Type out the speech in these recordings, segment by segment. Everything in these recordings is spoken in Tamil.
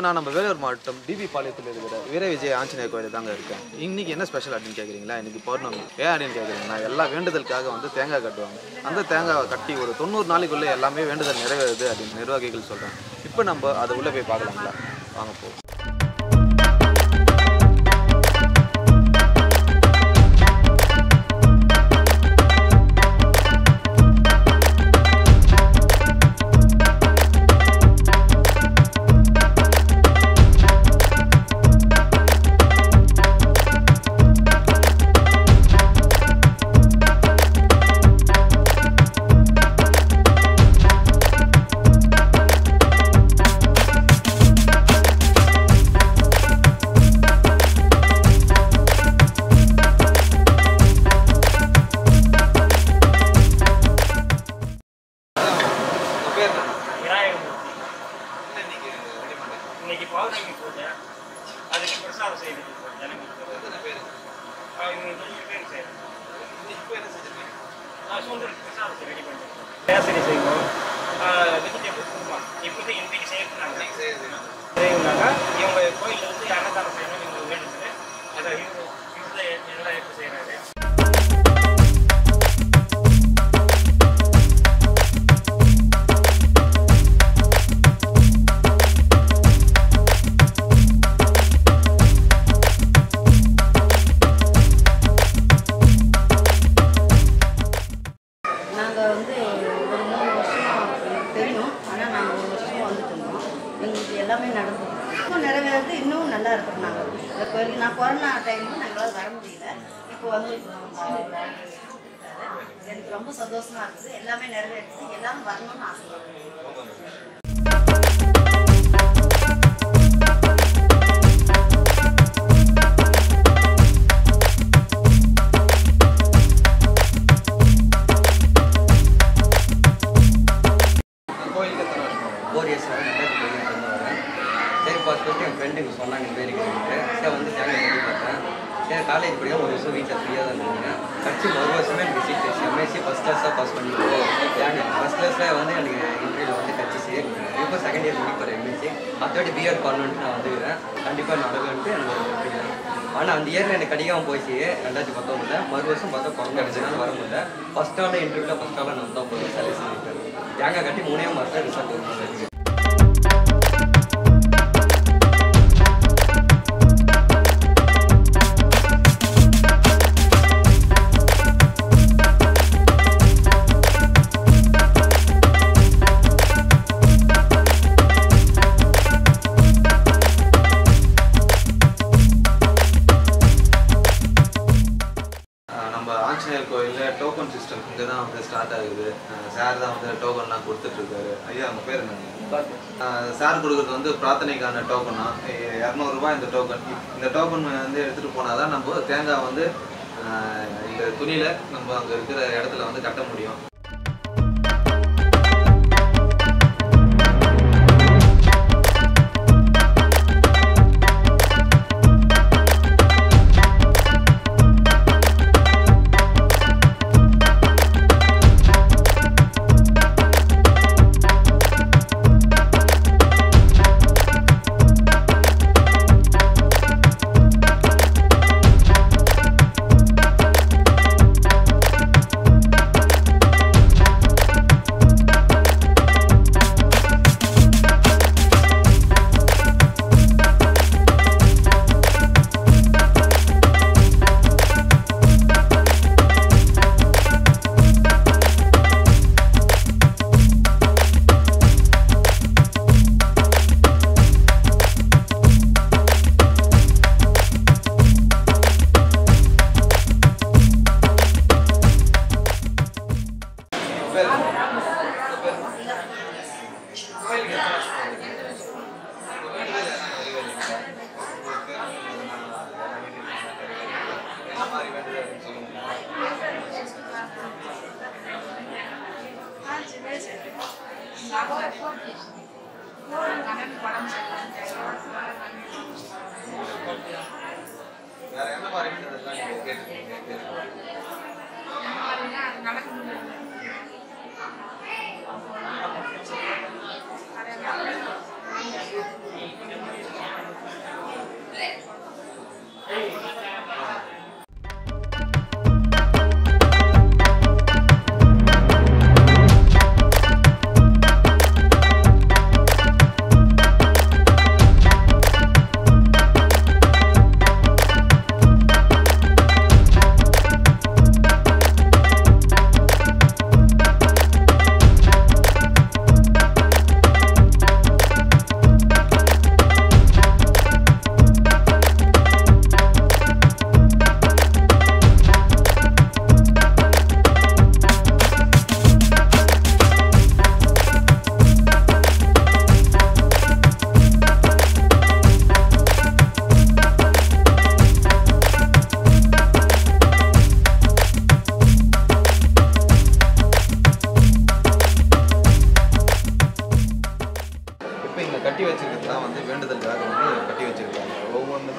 நான் நம்ம வேலூர் மாவட்டம் டிபி பாளையத்தில் இருக்கிற வீர விஜய் ஆஞ்சநேயர் கோயில் தாங்க இருக்கேன் இன்னைக்கு என்ன ஸ்பெஷல் அப்படின்னு கேட்குறீங்களா இன்னைக்கு பௌர்ணமி ஏன் அப்படின்னு கேட்குறீங்கன்னா எல்லா வேண்டுதலுக்காக வந்து தேங்காய் கட்டுவாங்க அந்த தேங்காவை கட்டி ஒரு தொண்ணூறு நாளைக்குள்ளே எல்லாமே வேண்டுதல் நிறைவேறுது அப்படின்னு நிர்வாகிகள் சொல்கிறாங்க இப்போ நம்ம அது உள்ளே போய் பார்க்கலாங்களா வாங்க போ விநாயகமூர்த்தி இன்னைக்கு பௌர்ணமி பூஜை அதுக்கு பிரசாதம் செய்யறது ஜனங்களுக்கு ஆ, இன்னும் கொஞ்சம் பேர் செய்யணும் ஆ சுண்டல் பிரசாதம் ரெடி பண்ணுறோம் கேசரி செய்வோம் வெஜிடபிள் குருமா இப்போதைக்கு இன்றைக்கு செய்யறாங்க செய்யணும்னாக்கா இவங்க கோயிலில் வந்து அன்னதானம் செய்யணும் இவங்க வேண்டுது அதை இவங்க இவங்க எல்லாம் எடுத்து செய்கிறாரு நாங்கள் வந்து ஒரு மூணு வருஷமா எனக்கு தெரியும் ஆனால் நாங்கள் ஒரு வருஷமா வந்துட்டு இருந்தோம் எங்களுக்கு எல்லாமே நடந்தது இன்னும் நிறைவேறது இன்னும் நல்லா இருக்கிறோம் நாங்கள் இந்த கோயிலுக்கு நான் கொரோனா டைமில் நாங்களால் வர முடியல இப்போ வந்து எனக்கு ரொம்ப சந்தோஷமா இருக்குது எல்லாமே நிறைவேறுது எல்லாரும் வரணும்னு ஆசைப்படுறேன் ஃபோர் இயர்ஸ் ஆகும் ரெண்டாயிரத்தி பதினெட்டு வந்து வரேன் சரி பார்த்துட்டு என் ஃப்ரெண்டுங்க சொன்னாங்க இந்த மாதிரி இருக்குன்ட்டு சரி வந்து தேங்காய் கட்டி பார்த்தேன் சரி காலேஜ் படிக்க ஒரு வருஷம் வீட்டில் ஃப்ரீயாக தான் இருந்தேன் படிச்சு ஒரு வருஷமே எனக்கு சீட் கிடச்சி எம்எஸ்சி ஃபஸ்ட் கிளாஸாக பாஸ் பண்ணிருக்கோம் தேங்காய் ஃபஸ்ட் கிளாஸில் வந்து எனக்கு இன்டர்வியூவில் வந்து கிடச்சிச்சு இப்போ செகண்ட் இயர் முடிக்க போகிறேன் எம்எஸ்சி அடுத்தவாட்டி பிஎட் பண்ணணுன்ட்டு நான் வந்துக்கிறேன் கண்டிப்பாக நடக்குன்ட்டு எனக்கு ஒரு நம்பிக்கை ஆனால் அந்த இயரில் எனக்கு கிடைக்காம போச்சு ரெண்டாயிரத்தி பத்தொம்பதுல மறு வருஷம் பார்த்தா குழந்தை அடிச்சதுனால வர முடியல ஃபஸ்ட் ஆளில் இன்டர்வியூவில் ஃபஸ்ட் ஆளில் நான் தான் போய் செலக்ஷன் ஆகிட்டேன் தேங்காய் கட்டி மூணே மாதம் ரிசல்ட் வந்து ஆஹ் நம்ம ஆஞ்சநேயர் கோயிலில் டோக்கன் சிஸ்டம் இங்கே தான் வந்து ஸ்டார்ட் ஆகுது சார் தான் வந்து டோக்கன்லாம் கொடுத்துட்ருக்காரு ஐயா அவங்க பேர் என்னங்க சார் கொடுக்குறது வந்து பிரார்த்தனைக்கான டோக்கனா இரநூறுபா இந்த டோக்கன் இந்த டோக்கன் வந்து எடுத்துகிட்டு போனால் தான் நம்ம தேங்காய் வந்து ஆஹ் இந்த துணியில் நம்ம அங்கே இருக்கிற இடத்துல வந்து கட்ட முடியும் வேற என்ன மாதிரி வேண்டுதல்லாம் நீங்க கேட்டிருக்கீங்க? நடக்க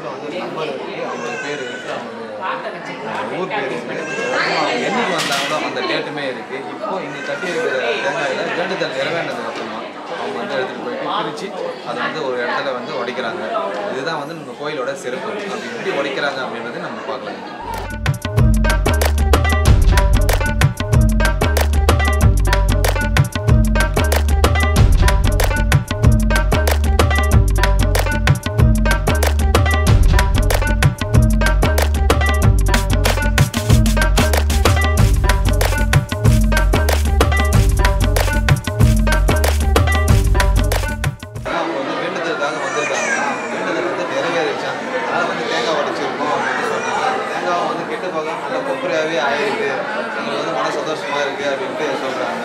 பக்கம் வந்து நம்பர் இருக்கு ஐம்பது பேர் இருக்கு அவங்க ஊர் பேர் இருக்கு அவங்க என்னைக்கு வந்தாங்களோ அந்த டேட்டுமே இருக்கு இப்போ இங்க கட்டி இருக்கிற தேங்காயில வேண்டுதல் நிறைவேறினதுக்கு அப்புறமா அவங்க வந்து எடுத்துட்டு போயிட்டு பிரிச்சு அதை வந்து ஒரு இடத்துல வந்து உடைக்கிறாங்க இதுதான் வந்து நம்ம கோயிலோட சிறப்பு அப்படி எப்படி உடைக்கிறாங்க அப்படின்றத நம்ம பார்க்கலாம் ஆனா அவங்க வந்து வேண்டுதலுக்காக வந்திருக்காங்க அவங்க வேண்டுதல் வந்து நிறைவேறிச்சான் அதனால வந்து தேங்காய் உடைச்சிருக்கோம் அப்படின்னு சொன்னாங்க தேங்காய் வந்து கெட்டு போகாம நல்ல கொப்பரையாகவே ஆயிருக்கு எங்களுக்கு வந்து மன சந்தோஷமா இருக்கு அப்படின்ட்டு சொல்றாங்க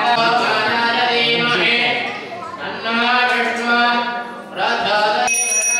Rata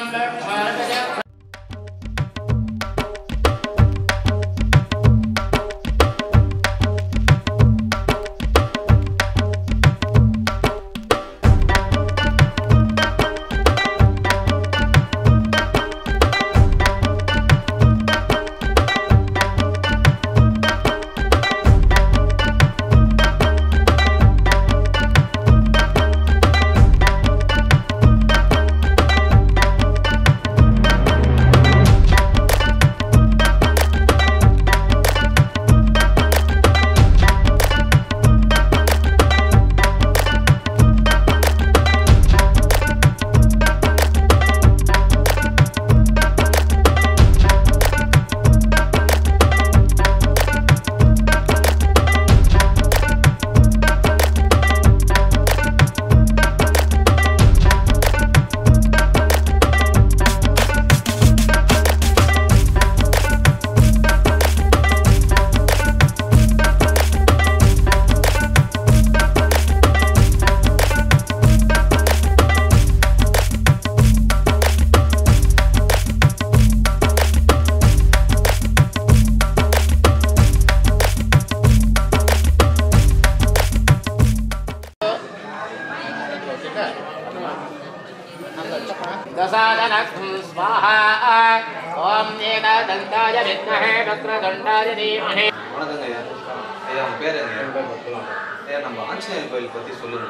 दशादनक्तुं स्वाहा ॐ एकदन्ताय विद्महे वक्रदण्डाय धीमहि வணக்கங்க ஐயா ஐயா உங்க பேர் என்ன ஐயா நம்ம ஆஞ்சநேயர் கோயில் பத்தி சொல்லுங்க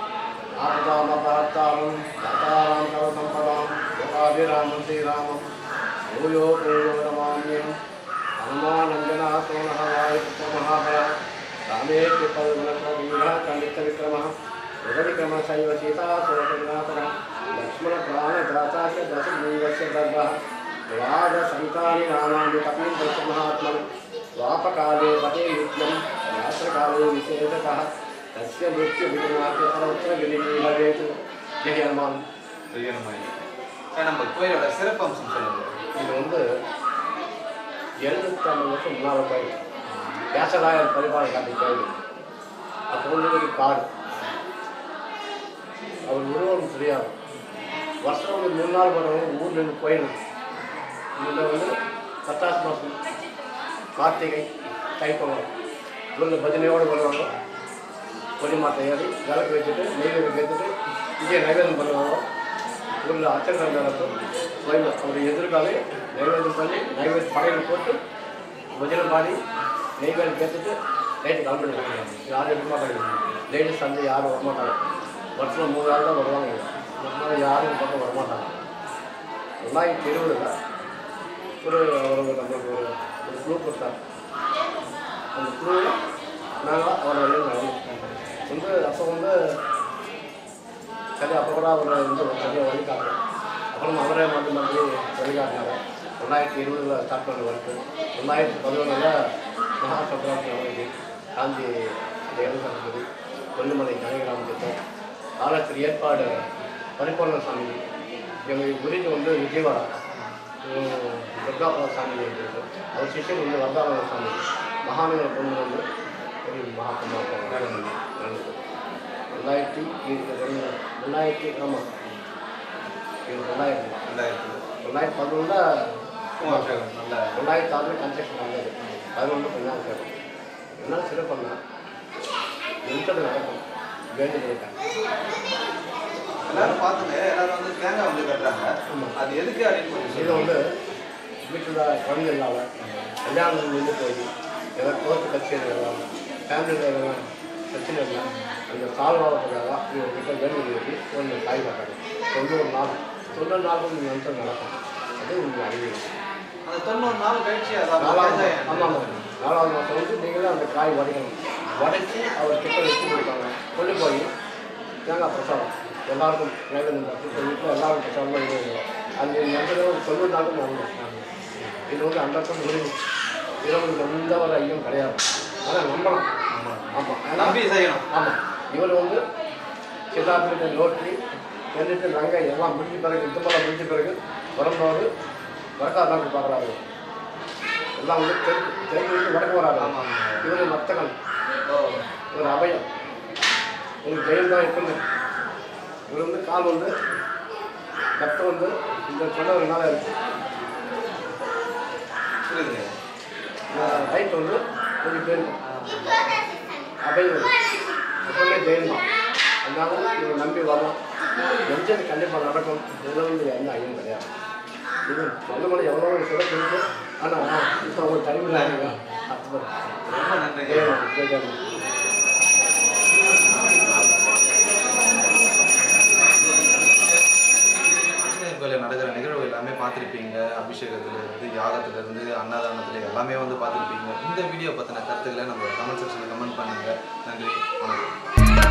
ஆபதாமபாத்தாரம் தாத்தாராம் கவசம்பதாம் யோகாபிராமம் ஸ்ரீராமம் பூயோ பூயோ ரமாமியம் ஹனுமானஞ்சனா சோனஹவாய் புத்தமகாபல ராமே கிருபதுகுணீர கண்டித்த விக்ரம யுகவிக்ரம சைவ சீதா சோதநாதன லக்ஷ்மண பிராண தாத்தாச்ச தசமீவஸ்ய தர்பः விவாத சந்தானி நாமாமி கபீந்திர மகாத்மன் स्वापकाले पटे नित्यं यात्रकाले विशेषतः तस्य मृत्युविघ्नात् सर्वत्र विनिमयो भवेत् जय हनुमान ஐயா நம்ம கோயிலோட சிறப்பம்சம் சொல்லுங்க இது வந்து எழுநூற்றம்பது வருஷம் முன்னால் கோயில் வியாசராயர் பரிபாலனை காட்டி கோயில் அப்போ வந்து ஒரு காடு அவர் உருவம் தெரியாது வருஷம் ஒரு மூணு நாள் வரவங்க ஊர்ல இருந்து கோயில் இதில் வந்து பத்தாசு மாதம் கார்த்திகை தைப்பொங்கல் இவங்க பஜனையோடு வருவாங்க கொல்லிமாட்டை ஏறி விளக்கு வச்சுட்டு நெய்வேலி வைத்துட்டு இங்கே நைவேதம் பண்ணுவாங்க ஊரில் அச்சங்கள் நடக்கும் கோயில் அவர் எதிர்காலே நைவேதம் பண்ணி நைவேத்தியம் படையில் போட்டு பஜனை பாடி நெய்வேலி கேட்டுட்டு நைட்டு கிளம்பிடுவாங்க யாரும் இருக்க மாட்டாங்க லேடிஸ் வந்து யாரும் வரமாட்டாங்க வருஷம் மூணு நாள் தான் வருவாங்க மறுநாள் யாரும் இந்த பக்கம் வரமாட்டாங்க ரெண்டாயிரத்தி இருபதுல ஒரு ஒரு நம்மளுக்கு ஒரு ஒரு குழு கொடுத்தார் அந்த குழுவில் நாங்கள் அவரை வழியில் நடந்தோம் வந்து அப்போ வந்து சரி அப்போ கூட அவர் வந்து ஒரு சரியாக வழிகாட்டுறோம் அப்புறம் அவரே மாற்றி மாற்றி வழிகாட்டினார் ரெண்டாயிரத்தி இருபதில் ஸ்டார்ட் பண்ண ஒர்க்கு ரெண்டாயிரத்தி பதினொன்றில் மகா சங்கராந்தி அமைதி காந்தி எழுதி கொல்லிமலை கனகிராம திட்டம் காலத்தில் ஏற்பாடு பரிபூர்ண சாமி எங்கள் குருஜி வந்து விஜயவாடா உம், துர்காபுர சாமி இருக்கு அவர் சிஷ்யன் வந்து வர்தாவன சாமி மகாநகர பொண்ணு வந்து ஒரு மகாத்மா நடந்தது ரெண்டாயிரத்தி இரு- ரெண்டு ரெண்டாயிரத்தி ஆமாம் இது ரெண்டாயிரத்தி ரெண்டாயிரத்தி ரெண்டாயிரத்தி பதினொன்றில் கும்பாபிஷேகம் நல்ல ரெண்டாயிரத்தி ஆறில் கன்ஸ்ட்ரக்ஷன் நடந்தது பதினொன்று கொஞ்சம் சேரும் என்ன சிறப்புன்னா நிமிஷத்தில் நடக்கும் வேண்டி போயிட்டேன் எல்லாரும் பார்த்துங்க எல்லாரும் வந்து தேங்காய் வந்து கட்டுறாங்க அது எதுக்கு அப்படின்னு கொஞ்சம் இது சொல்லுங்க வந்து வீட்டில் குழந்தை இல்லாத கல்யாணம் நின்று போய் ஏதாவது கோர்ட்டு கட்சியில் எல்லாம் ஃபேமிலியில் எதனா பிரச்சனை இல்லை அந்த சால்வாவதுக்காக இவங்ககிட்ட வேண்டி எழுதி ஒன்று காய் காட்டாங்க தொண்ணூறு நாள் தொண்ணூறு நாள் கொஞ்சம் நிமிஷம் நடக்கும் அது உங்களுக்கு அறிவியல் அந்த தொண்ணூறு நாள் கழிச்சு அதாவது நாலாவது தேங்காய் ஆமாம் ஆமாம் நாலாவது மாதம் வந்து நீங்களும் அந்த காய் உடைக்கணும் உடைச்சி அவர் கிட்ட வச்சு கொடுப்பாங்க கொண்டு போய் தேங்காய் பிரசாதம் எல்லாருக்கும் நைவேதம் இப்போ வீட்டில் எல்லாரும் பிரசாதம் இது அந்த நம்பர் ஒரு தொண்ணூறு நாளுக்கும் நடக்கும் இது வந்து அண்டர்த்தம் முடிவு இதில் எந்த ஒரு ஐயம் கிடையாது ஆனால் நம்பலாம் ஆமாம் நம்பி செய்யணும் ஆமாம் இவர் வந்து சித்தார்த்திட்ட நோட்டி எழுதிட்டு ரங்க எல்லாம் முடிஞ்ச பிறகு யுத்தமெல்லாம் முடிஞ்ச பிறகு பிறந்தவர் வடக்கார் நாட்டு பார்க்குறாரு எல்லாம் வந்து தெற்கு தெற்கு விட்டு வடக்கு வராரு ஆமாம். இவர் மத்தகன் ஓ இவர் அபயம் உங்களுக்கு ஜெயம் தான் இருக்குன்னு இவர் வந்து கால் வந்து ரத்தம் வந்து வந்து இந்த சொன்னதுனால இருக்கு புரியுதுங்க ரைட் வந்து கொஞ்சம் பேர் அபயம் எப்பவுமே ஜெயம் தான் அதனால இவங்க நம்பி வரலாம் நெஞ்சது கண்டிப்பாக நடக்கும் இதில் வந்து எந்த ஐயம் கிடையாது இது சொல்ல முடியும் எவ்வளோ சிறப்பு இருக்கு ஆனால் இப்போ அவங்க டைமில் அர்த்தம் ரொம்ப நன்றிங்க கேட்கணும் ஆஞ்சநேயர் கோயிலில் நடக்கிற நிகழ்வு எல்லாமே பார்த்துருப்பீங்க அபிஷேகத்துலேருந்து யாகத்துலேருந்து அன்னதானத்துல எல்லாமே வந்து பார்த்துருப்பீங்க இந்த வீடியோ பற்றின கருத்துக்களை நம்ம கமெண்ட் செக்ஷனில் கமெண்ட் பண்ணுங்கள் நன்றி வணக்கம்